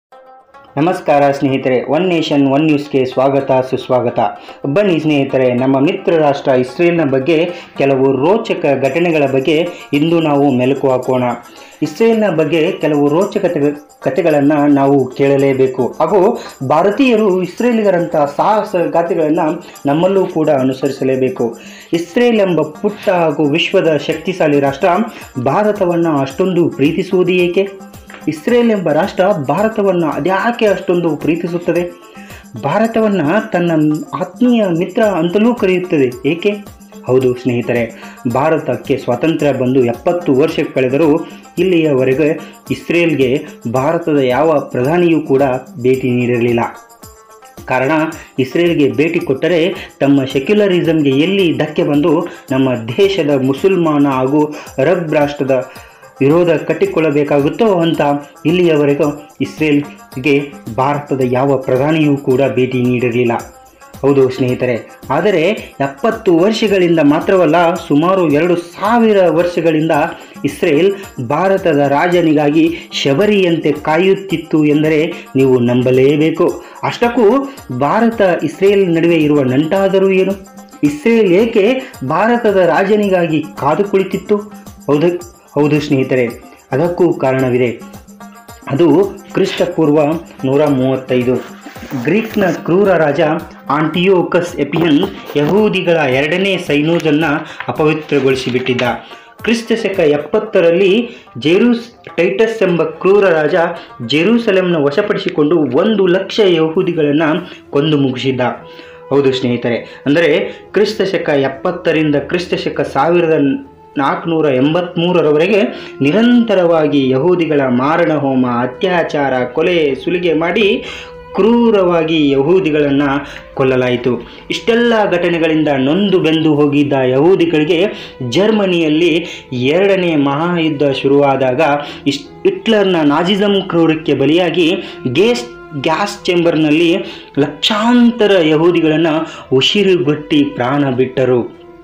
ನಮಸ್ಕಾರ ಸ್ನೇಹಿತರೆ one nation one ನ್ಯೂಸ್ಗೆ ಸ್ವಾಗತ ಸುಸ್ವಾಗತ ಬನ್ನಿ ಸ್ನೇಹಿತರೆ ನಮ್ಮ ಮಿತ್ರ ರಾಷ್ಟ್ರ ಇಸ್ರೇಲ್ನ ಬಗ್ಗೆ ಕೆಲವು ರೋಚಕ ಘಟನೆಗಳ ಬಗ್ಗೆ ಇಂದು ನಾವು ಮೆಲುಕು ಹಾಕೋಣ ಇಸ್ರೇಲ್ನ ಬಗ್ಗೆ ಕೆಲವು ರೋಚಕ ಕಥೆಗಳನ್ನು ನಾವು ಕೇಳಲೇಬೇಕು ಹಾಗೂ ಭಾರತೀಯರು ಇಸ್ರೇಲಿಗರಂಥ ಸಾಹಸ ಗಾಥೆಗಳನ್ನು ನಮ್ಮಲ್ಲೂ ಕೂಡ ಅನುಸರಿಸಲೇಬೇಕು ಇಸ್ರೇಲ್ ಎಂಬ ಪುಟ್ಟ ಹಾಗೂ ವಿಶ್ವದ ಶಕ್ತಿಶಾಲಿ ರಾಷ್ಟ್ರ ಭಾರತವನ್ನು ಅಷ್ಟೊಂದು ಪ್ರೀತಿಸುವುದು ಏಕೆ ಇಸ್ರೇಲ್ ಎಂಬ ರಾಷ್ಟ್ರ ಭಾರತವನ್ನು ಅದ್ಯಾಕೆ ಅಷ್ಟೊಂದು ಪ್ರೀತಿಸುತ್ತದೆ ಭಾರತವನ್ನು ತನ್ನ ಆತ್ಮೀಯ ಮಿತ್ರ ಅಂತಲೂ ಕರೆಯುತ್ತದೆ ಏಕೆ ಹೌದು ಸ್ನೇಹಿತರೆ ಭಾರತಕ್ಕೆ ಸ್ವಾತಂತ್ರ್ಯ ಬಂದು ಎಪ್ಪತ್ತು ವರ್ಷ ಕಳೆದರೂ ಇಲ್ಲಿಯವರೆಗೆ ಇಸ್ರೇಲ್ಗೆ ಭಾರತದ ಯಾವ ಪ್ರಧಾನಿಯೂ ಕೂಡ ಭೇಟಿ ನೀಡಿರಲಿಲ್ಲ ಕಾರಣ ಇಸ್ರೇಲ್ಗೆ ಭೇಟಿ ಕೊಟ್ಟರೆ ತಮ್ಮ ಸೆಕ್ಯುಲರಿಸಮ್ಗೆ ಎಲ್ಲಿ ಧಕ್ಕೆ ಬಂದು ನಮ್ಮ ದೇಶದ ಮುಸಲ್ಮಾನ ಹಾಗೂ ಅರಬ್ ರಾಷ್ಟ್ರದ ವಿರೋಧ ಕಟ್ಟಿಕೊಳ್ಳಬೇಕಾಗುತ್ತೋ ಅಂತ ಇಲ್ಲಿಯವರೆಗೂ ಇಸ್ರೇಲ್ಗೆ ಭಾರತದ ಯಾವ ಪ್ರಧಾನಿಯೂ ಕೂಡ ಭೇಟಿ ನೀಡಿರಲಿಲ್ಲ ಹೌದು ಸ್ನೇಹಿತರೆ ಆದರೆ ಎಪ್ಪತ್ತು ವರ್ಷಗಳಿಂದ ಮಾತ್ರವಲ್ಲ ಸುಮಾರು ಎರಡು ಸಾವಿರ ವರ್ಷಗಳಿಂದ ಇಸ್ರೇಲ್ ಭಾರತದ ರಾಜನಿಗಾಗಿ ಶಬರಿಯಂತೆ ಕಾಯುತ್ತಿತ್ತು ಎಂದರೆ ನೀವು ನಂಬಲೇಬೇಕು ಅಷ್ಟಕ್ಕೂ ಭಾರತ ಇಸ್ರೇಲ್ ನಡುವೆ ಇರುವ ನಂಟಾದರೂ ಏನು ಇಸ್ರೇಲ್ ಏಕೆ ಭಾರತದ ರಾಜನಿಗಾಗಿ ಕಾದು ಕುಳಿತಿತ್ತು ಹೌದು ಹೌದು ಸ್ನೇಹಿತರೆ ಅದಕ್ಕೂ ಕಾರಣವಿದೆ ಅದು ಕ್ರಿಸ್ತಪೂರ್ವ ನೂರ ಮೂವತ್ತೈದು ಗ್ರೀಕ್ನ ಕ್ರೂರ ರಾಜ ಆಂಟಿಯೋಕಸ್ ಎಪಿಯನ್ ಯಹೂದಿಗಳ ಎರಡನೇ ಸೈನೋಜನ್ನು ಅಪವಿತ್ರಗೊಳಿಸಿಬಿಟ್ಟಿದ್ದ ಕ್ರಿಸ್ತ ಶಕ ಎಪ್ಪತ್ತರಲ್ಲಿ ಜೆರೂಸ್ ಟೈಟಸ್ ಎಂಬ ಕ್ರೂರ ರಾಜ ಜೆರೂಸಲೆಂನ ವಶಪಡಿಸಿಕೊಂಡು ಒಂದು ಲಕ್ಷ ಯಹೂದಿಗಳನ್ನು ಕೊಂದು ಮುಗಿಸಿದ್ದ ಹೌದು ಸ್ನೇಹಿತರೆ ಅಂದರೆ ಕ್ರಿಸ್ತ ಶಕ ಎಪ್ಪತ್ತರಿಂದ ಕ್ರಿಸ್ತ ಶಕ ಸಾವಿರದ ನಾಲ್ಕುನೂರ ಎಂಬತ್ತ್ಮೂರರವರೆಗೆ ನಿರಂತರವಾಗಿ ಯಹೂದಿಗಳ ಮಾರಣ ಹೋಮ ಅತ್ಯಾಚಾರ ಕೊಲೆ ಸುಲಿಗೆ ಮಾಡಿ ಕ್ರೂರವಾಗಿ ಯಹೂದಿಗಳನ್ನು ಕೊಲ್ಲಲಾಯಿತು ಇಷ್ಟೆಲ್ಲ ಘಟನೆಗಳಿಂದ ನೊಂದು ಬೆಂದು ಹೋಗಿದ್ದ ಯಹೂದಿಗಳಿಗೆ ಜರ್ಮನಿಯಲ್ಲಿ ಎರಡನೇ ಮಹಾಯುದ್ಧ ಶುರುವಾದಾಗ ಇಸ್ ಹಿಟ್ಲರ್ನ ನಾಜಿಸಮ್ ಕ್ರೂರಕ್ಕೆ ಬಲಿಯಾಗಿ ಗೇಸ್ ಗ್ಯಾಸ್ ಚೇಂಬರ್ನಲ್ಲಿ ಲಕ್ಷಾಂತರ ಯಹೂದಿಗಳನ್ನು ಉಸಿರುಗಟ್ಟಿ ಪ್ರಾಣ ಬಿಟ್ಟರು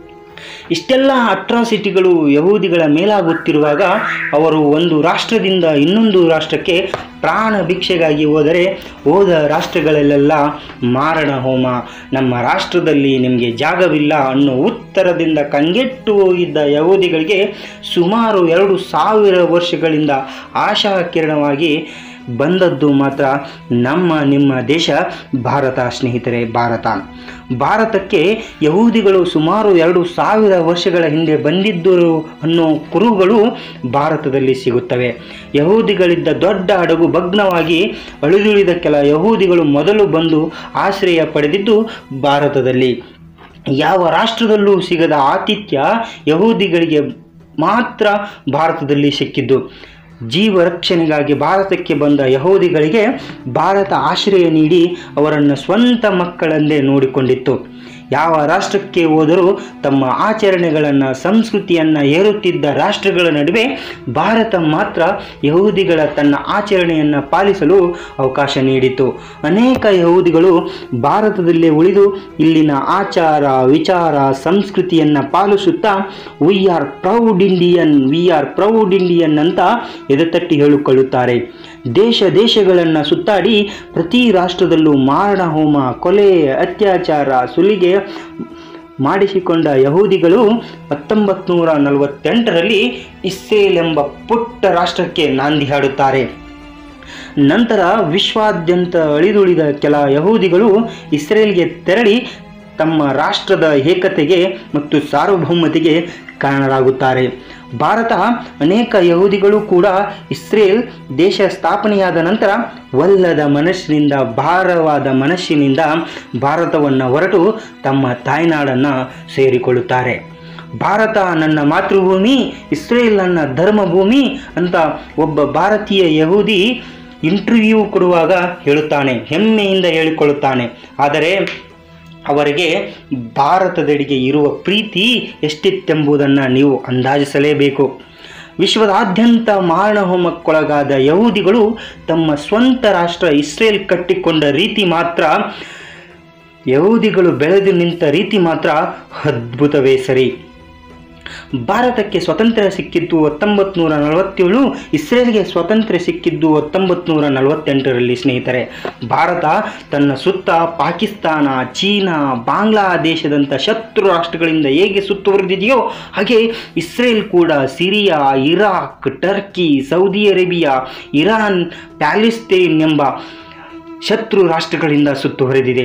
ಇಷ್ಟೆಲ್ಲ ಅಟ್ರಾಸಿಟಿಗಳು ಯಹೂದಿಗಳ ಮೇಲಾಗುತ್ತಿರುವಾಗ ಅವರು ಒಂದು ರಾಷ್ಟ್ರದಿಂದ ಇನ್ನೊಂದು ರಾಷ್ಟ್ರಕ್ಕೆ ಪ್ರಾಣ ಭಿಕ್ಷೆಗಾಗಿ ಹೋದರೆ ಹೋದ ರಾಷ್ಟ್ರಗಳಲ್ಲೆಲ್ಲ ಮಾರಣ ಹೋಮ ನಮ್ಮ ರಾಷ್ಟ್ರದಲ್ಲಿ ನಿಮಗೆ ಜಾಗವಿಲ್ಲ ಅನ್ನೋ ಉತ್ತರದಿಂದ ಕಂಗೆಟ್ಟು ಹೋಗಿದ್ದ ಯಹೂದಿಗಳಿಗೆ ಸುಮಾರು ಎರಡು ಸಾವಿರ ವರ್ಷಗಳಿಂದ ಆಶಾ ಕಿರಣವಾಗಿ ಬಂದದ್ದು ಮಾತ್ರ ನಮ್ಮ ನಿಮ್ಮ ದೇಶ ಭಾರತ ಸ್ನೇಹಿತರೆ ಭಾರತ ಭಾರತಕ್ಕೆ ಯಹೂದಿಗಳು ಸುಮಾರು ಎರಡು ಸಾವಿರ ವರ್ಷಗಳ ಹಿಂದೆ ಬಂದಿದ್ದರು ಅನ್ನೋ ಕುರುಗಳು ಭಾರತದಲ್ಲಿ ಸಿಗುತ್ತವೆ ಯಹೂದಿಗಳಿದ್ದ ದೊಡ್ಡ ಹಡಗು ಭಗ್ನವಾಗಿ ಅಳಿದುಳಿದ ಕೆಲ ಯಹೂದಿಗಳು ಮೊದಲು ಬಂದು ಆಶ್ರಯ ಪಡೆದಿದ್ದು ಭಾರತದಲ್ಲಿ ಯಾವ ರಾಷ್ಟ್ರದಲ್ಲೂ ಸಿಗದ ಆತಿಥ್ಯ ಯಹೂದಿಗಳಿಗೆ ಮಾತ್ರ ಭಾರತದಲ್ಲಿ ಸಿಕ್ಕಿದ್ದು ಜೀವ ರಕ್ಷಣೆಗಾಗಿ ಭಾರತಕ್ಕೆ ಬಂದ ಯಹೂದಿಗಳಿಗೆ ಭಾರತ ಆಶ್ರಯ ನೀಡಿ ಅವರನ್ನು ಸ್ವಂತ ಮಕ್ಕಳಂದೇ ನೋಡಿಕೊಂಡಿತ್ತು ಯಾವ ರಾಷ್ಟ್ರಕ್ಕೆ ಹೋದರೂ ತಮ್ಮ ಆಚರಣೆಗಳನ್ನು ಸಂಸ್ಕೃತಿಯನ್ನು ಏರುತ್ತಿದ್ದ ರಾಷ್ಟ್ರಗಳ ನಡುವೆ ಭಾರತ ಮಾತ್ರ ಯಹೂದಿಗಳ ತನ್ನ ಆಚರಣೆಯನ್ನು ಪಾಲಿಸಲು ಅವಕಾಶ ನೀಡಿತು ಅನೇಕ ಯಹೂದಿಗಳು ಭಾರತದಲ್ಲೇ ಉಳಿದು ಇಲ್ಲಿನ ಆಚಾರ ವಿಚಾರ ಸಂಸ್ಕೃತಿಯನ್ನು ಪಾಲಿಸುತ್ತಾ we are proud Indian we are proud Indian ಅಂತ ಎದೆತಟ್ಟಿ ಹೇಳಿಕೊಳ್ಳುತ್ತಾರೆ ದೇಶ ದೇಶಗಳನ್ನು ಸುತ್ತಾಡಿ ಪ್ರತಿ ರಾಷ್ಟ್ರದಲ್ಲೂ ಮಾರಣ ಹೋಮ ಕೊಲೆ ಅತ್ಯಾಚಾರ ಸುಲಿಗೆ ಮಾಡಿಸಿಕೊಂಡ ಯಹೂದಿಗಳು ಹತ್ತೊಂಬತ್ತು ನೂರ ನಲವತ್ತೆಂಟರಲ್ಲಿ ಇಸ್ರೇಲ್ ಎಂಬ ಪುಟ್ಟ ರಾಷ್ಟ್ರಕ್ಕೆ ನಾಂದಿ ಹಾಡುತ್ತಾರೆ ನಂತರ ವಿಶ್ವಾದ್ಯಂತ ಅಳಿದುಳಿದ ಕೆಲ ಯಹೂದಿಗಳು ಇಸ್ರೇಲ್ಗೆ ತೆರಳಿ ತಮ್ಮ ರಾಷ್ಟ್ರದ ಏಕತೆಗೆ ಮತ್ತು ಸಾರ್ವಭೌಮತೆಗೆ ಕಾರಣರಾಗುತ್ತಾರೆ ಭಾರತ ಅನೇಕ ಯಹೂದಿಗಳು ಕೂಡ ಇಸ್ರೇಲ್ ದೇಶ ಸ್ಥಾಪನೆಯಾದ ನಂತರ ಒಲ್ಲದ ಮನಸ್ಸಿನಿಂದ ಭಾರವಾದ ಮನಸ್ಸಿನಿಂದ ಭಾರತವನ್ನು ಹೊರಟು ತಮ್ಮ ತಾಯ್ನಾಡನ್ನು ಸೇರಿಕೊಳ್ಳುತ್ತಾರೆ ಭಾರತ ನನ್ನ ಮಾತೃಭೂಮಿ ಇಸ್ರೇಲ್ ನನ್ನ ಧರ್ಮಭೂಮಿ ಅಂತ ಒಬ್ಬ ಭಾರತೀಯ ಯಹೂದಿ ಇಂಟರ್ವ್ಯೂ ಕೊಡುವಾಗ ಹೇಳುತ್ತಾನೆ ಹೆಮ್ಮೆಯಿಂದ ಹೇಳಿಕೊಳ್ಳುತ್ತಾನೆ ಆದರೆ ಅವರಿಗೆ ಭಾರತದೆಡೆಗೆ ಇರುವ ಪ್ರೀತಿ ಎಷ್ಟಿತ್ತೆಂಬುದನ್ನು ನೀವು ಅಂದಾಜಿಸಲೇಬೇಕು ವಿಶ್ವದಾದ್ಯಂತ ಮಾರಣಹೋಮಕ್ಕೊಳಗಾದ ಯಹೂದಿಗಳು ತಮ್ಮ ಸ್ವಂತ ರಾಷ್ಟ್ರ ಇಸ್ರೇಲ್ ಕಟ್ಟಿಕೊಂಡ ರೀತಿ ಮಾತ್ರ ಯಹೂದಿಗಳು ಬೆಳೆದು ನಿಂತ ರೀತಿ ಮಾತ್ರ ಅದ್ಭುತವೇ ಸರಿ ಭಾರತಕ್ಕೆ ಸ್ವಾತಂತ್ರ್ಯ ಸಿಕ್ಕಿದ್ದು ಹತ್ತೊಂಬತ್ತು ನೂರ ನಲವತ್ತೇಳು ಇಸ್ರೇಲ್ಗೆ ಸ್ವಾತಂತ್ರ್ಯ ಸಿಕ್ಕಿದ್ದು ಹತ್ತೊಂಬತ್ತು ನೂರ ನಲವತ್ತೆಂಟರಲ್ಲಿ ಸ್ನೇಹಿತರೆ ಭಾರತ ತನ್ನ ಸುತ್ತ ಪಾಕಿಸ್ತಾನ ಚೀನಾ ಬಾಂಗ್ಲಾದೇಶದಂಥ ಶತ್ರು ರಾಷ್ಟ್ರಗಳಿಂದ ಹೇಗೆ ಸುತ್ತುವರೆದಿದೆಯೋ ಹಾಗೆ ಇಸ್ರೇಲ್ ಕೂಡ Syria Iraq Turkey Saudi Arabia Iran Palestine ಎಂಬ ಶತ್ರು ರಾಷ್ಟ್ರಗಳಿಂದ ಸುತ್ತುವರೆದಿದೆ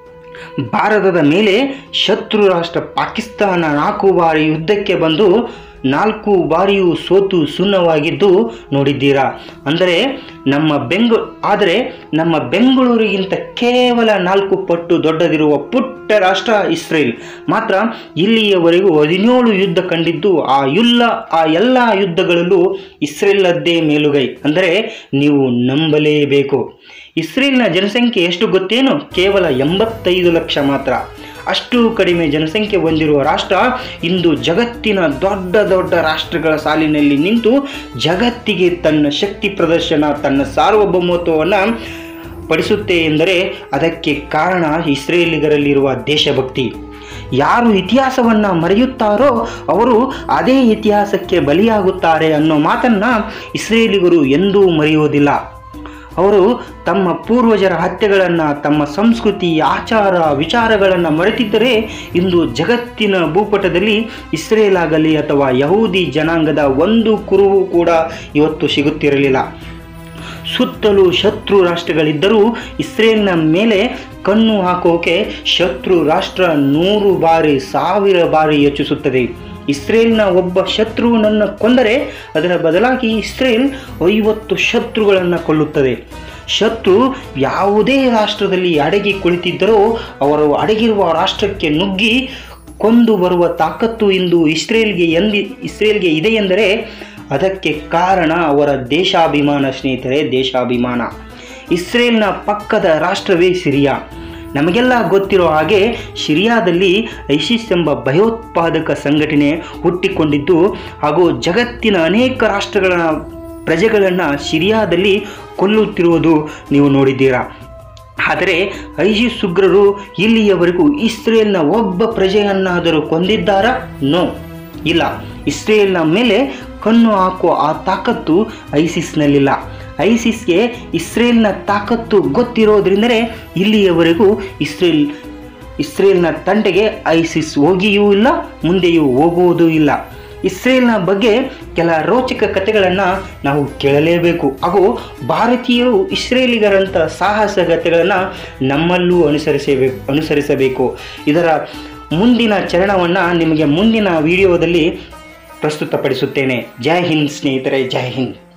ಭಾರತದ ಮೇಲೆ ಶತ್ರು ರಾಷ್ಟ್ರ ಪಾಕಿಸ್ತಾನ ನಾಲ್ಕು ಬಾರಿ ಯುದ್ಧಕ್ಕೆ ಬಂದು ನಾಲ್ಕು ಬಾರಿಯೂ ಸೋತು ಸುಣ್ಣವಾಗಿದ್ದು ನೋಡಿದ್ದೀರಾ ಅಂದರೆ ನಮ್ಮ ಬೆಂಗ ಆದರೆ ನಮ್ಮ ಬೆಂಗಳೂರಿಗಿಂತ ಕೇವಲ ನಾಲ್ಕು ಪಟ್ಟು ದೊಡ್ಡದಿರುವ ಪುಟ್ಟ ರಾಷ್ಟ್ರ ಇಸ್ರೇಲ್ ಮಾತ್ರ ಇಲ್ಲಿಯವರೆಗೂ ಹದಿನೇಳು ಯುದ್ಧ ಕಂಡಿದ್ದು ಆ ಯುಲ್ಲ ಆ ಎಲ್ಲ ಯುದ್ಧಗಳಲ್ಲೂ ಇಸ್ರೇಲದ್ದೇ ಮೇಲುಗೈ ಅಂದರೆ ನೀವು ನಂಬಲೇಬೇಕು ಇಸ್ರೇಲ್ನ ಜನಸಂಖ್ಯೆ ಎಷ್ಟು ಗೊತ್ತೇನು ಕೇವಲ ಎಂಬತ್ತೈದು ಲಕ್ಷ ಮಾತ್ರ ಅಷ್ಟು ಕಡಿಮೆ ಜನಸಂಖ್ಯೆ ಹೊಂದಿರುವ ರಾಷ್ಟ್ರ ಇಂದು ಜಗತ್ತಿನ ದೊಡ್ಡ ದೊಡ್ಡ ರಾಷ್ಟ್ರಗಳ ಸಾಲಿನಲ್ಲಿ ನಿಂತು ಜಗತ್ತಿಗೆ ತನ್ನ ಶಕ್ತಿ ಪ್ರದರ್ಶನ ತನ್ನ ಸಾರ್ವಭೌಮತ್ವವನ್ನು ಪಡಿಸುತ್ತೆ ಎಂದರೆ ಅದಕ್ಕೆ ಕಾರಣ ಇಸ್ರೇಲಿಗರಲ್ಲಿರುವ ದೇಶಭಕ್ತಿ ಯಾರು ಇತಿಹಾಸವನ್ನು ಮರೆಯುತ್ತಾರೋ ಅವರು ಅದೇ ಇತಿಹಾಸಕ್ಕೆ ಬಲಿಯಾಗುತ್ತಾರೆ ಅನ್ನೋ ಮಾತನ್ನು ಇಸ್ರೇಲಿಗರು ಎಂದೂ ಮರೆಯುವುದಿಲ್ಲ ಅವರು ತಮ್ಮ ಪೂರ್ವಜರ ಹತ್ಯೆಗಳನ್ನು ತಮ್ಮ ಸಂಸ್ಕೃತಿ ಆಚಾರ ವಿಚಾರಗಳನ್ನು ಮರೆತಿದ್ದರೆ ಇಂದು ಜಗತ್ತಿನ ಭೂಪಟದಲ್ಲಿ ಇಸ್ರೇಲ್ ಆಗಲಿ ಅಥವಾ ಯಹೂದಿ ಜನಾಂಗದ ಒಂದು ಕುರುವು ಕೂಡ ಇವತ್ತು ಸಿಗುತ್ತಿರಲಿಲ್ಲ ಸುತ್ತಲೂ ಶತ್ರು ರಾಷ್ಟ್ರಗಳಿದ್ದರೂ ಇಸ್ರೇಲ್ನ ಮೇಲೆ ಕಣ್ಣು ಹಾಕೋಕೆ ಶತ್ರು ರಾಷ್ಟ್ರ ನೂರು ಬಾರಿ ಸಾವಿರ ಬಾರಿ ಯೋಚಿಸುತ್ತದೆ ಇಸ್ರೇಲ್ನ ಒಬ್ಬ ಶತ್ರುವನನ್ನು ಕೊಂದರೆ ಅದರ ಬದಲಾಗಿ ಇಸ್ರೇಲ್ ಐವತ್ತು ಶತ್ರುಗಳನ್ನು ಕೊಲ್ಲುತ್ತದೆ ಶತ್ರು ಯಾವುದೇ ರಾಷ್ಟ್ರದಲ್ಲಿ ಅಡಗಿ ಕುಳಿತಿದ್ದರೋ ಅವರು ಅಡಗಿರುವ ರಾಷ್ಟ್ರಕ್ಕೆ ನುಗ್ಗಿ ಕೊಂದು ಬರುವ ತಾಕತ್ತು ಇಂದು ಇಸ್ರೇಲ್ಗೆ ಎಂದಿ ಇಸ್ರೇಲ್ಗೆ ಇದೆ ಎಂದರೆ ಅದಕ್ಕೆ ಕಾರಣ ಅವರ ದೇಶಾಭಿಮಾನ ಸ್ನೇಹಿತರೆ ದೇಶಾಭಿಮಾನ ಇಸ್ರೇಲ್ನ ಪಕ್ಕದ ರಾಷ್ಟ್ರವೇ ಸಿರಿಯಾ ನಮಗೆಲ್ಲ ಗೊತ್ತಿರೋ ಹಾಗೆ ಸಿರಿಯಾದಲ್ಲಿ ಐಸಿಸ್ ಎಂಬ ಭಯೋತ್ಪಾದಕ ಸಂಘಟನೆ ಹುಟ್ಟಿಕೊಂಡಿದ್ದು ಹಾಗೂ ಜಗತ್ತಿನ ಅನೇಕ ರಾಷ್ಟ್ರಗಳ ಪ್ರಜೆಗಳನ್ನು ಸಿರಿಯಾದಲ್ಲಿ ಕೊಲ್ಲುತ್ತಿರುವುದು ನೀವು ನೋಡಿದ್ದೀರಾ ಆದರೆ ಐಸಿಸ್ ಉಗ್ರರು ಇಲ್ಲಿಯವರೆಗೂ ಇಸ್ರೇಲ್ನ ಒಬ್ಬ ಪ್ರಜೆಯನ್ನಾದರೂ ಕೊಂದಿದ್ದಾರಾ ನೋ ಇಲ್ಲ ಇಸ್ರೇಲ್ನ ಮೇಲೆ ಕಣ್ಣು ಹಾಕುವ ಆ ತಾಕತ್ತು ಐಸಿಸ್ನಲ್ಲಿಲ್ಲ ಐಸಿಸ್ಗೆ ಇಸ್ರೇಲ್ನ ತಾಕತ್ತು ಗೊತ್ತಿರೋದ್ರಿಂದಲೇ ಇಲ್ಲಿಯವರೆಗೂ ಇಸ್ರೇಲ್ ಇಸ್ರೇಲ್ನ ತಂಟೆಗೆ ಐಸಿಸ್ ಹೋಗಿಯೂ ಇಲ್ಲ ಮುಂದೆಯೂ ಹೋಗುವುದೂ ಇಲ್ಲ ಇಸ್ರೇಲ್ನ ಬಗ್ಗೆ ಕೆಲ ರೋಚಕ ಕಥೆಗಳನ್ನು ನಾವು ಕೇಳಲೇಬೇಕು ಹಾಗೂ ಭಾರತೀಯರು ಇಸ್ರೇಲಿಗರಂಥ ಸಾಹಸಗತೆಗಳನ್ನು ನಮ್ಮಲ್ಲೂ ಅನುಸರಿಸಬೇಕು ಅನುಸರಿಸಬೇಕು ಇದರ ಮುಂದಿನ ಚರಣವನ್ನು ನಿಮಗೆ ಮುಂದಿನ ವಿಡಿಯೋದಲ್ಲಿ ಪ್ರಸ್ತುತಪಡಿಸುತ್ತೇನೆ ಜೈ ಹಿಂದ್ ಸ್ನೇಹಿತರೆ ಜೈ ಹಿಂದ್